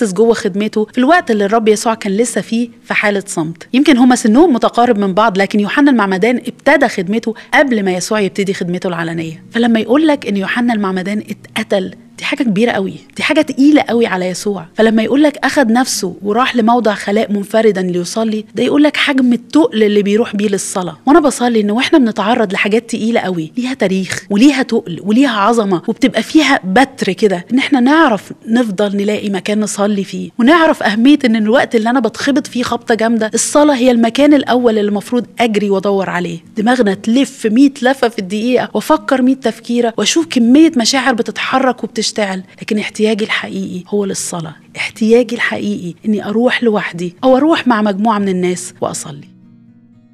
حاسس جوه خدمته في الوقت اللي الرب يسوع كان لسه فيه في حاله صمت يمكن هما سنهم متقارب من بعض لكن يوحنا المعمدان ابتدى خدمته قبل ما يسوع يبتدي خدمته العلنيه فلما يقول لك ان يوحنا المعمدان اتقتل دي حاجة كبيرة قوي دي حاجة تقيلة قوي على يسوع فلما يقول لك أخد نفسه وراح لموضع خلاء منفردا ليصلي ده يقول لك حجم التقل اللي بيروح بيه للصلاة وأنا بصلي إن وإحنا بنتعرض لحاجات تقيلة قوي ليها تاريخ وليها تقل وليها عظمة وبتبقى فيها بتر كده إن إحنا نعرف نفضل نلاقي مكان نصلي فيه ونعرف أهمية إن الوقت اللي أنا بتخبط فيه خبطة جامدة الصلاة هي المكان الأول اللي المفروض أجري وأدور عليه دماغنا تلف 100 لفة في الدقيقة وأفكر 100 تفكيرة وأشوف كمية مشاعر بتتحرك وبتشتعل لكن احتياجي الحقيقي هو للصلاة احتياجي الحقيقي اني اروح لوحدي او اروح مع مجموعة من الناس واصلي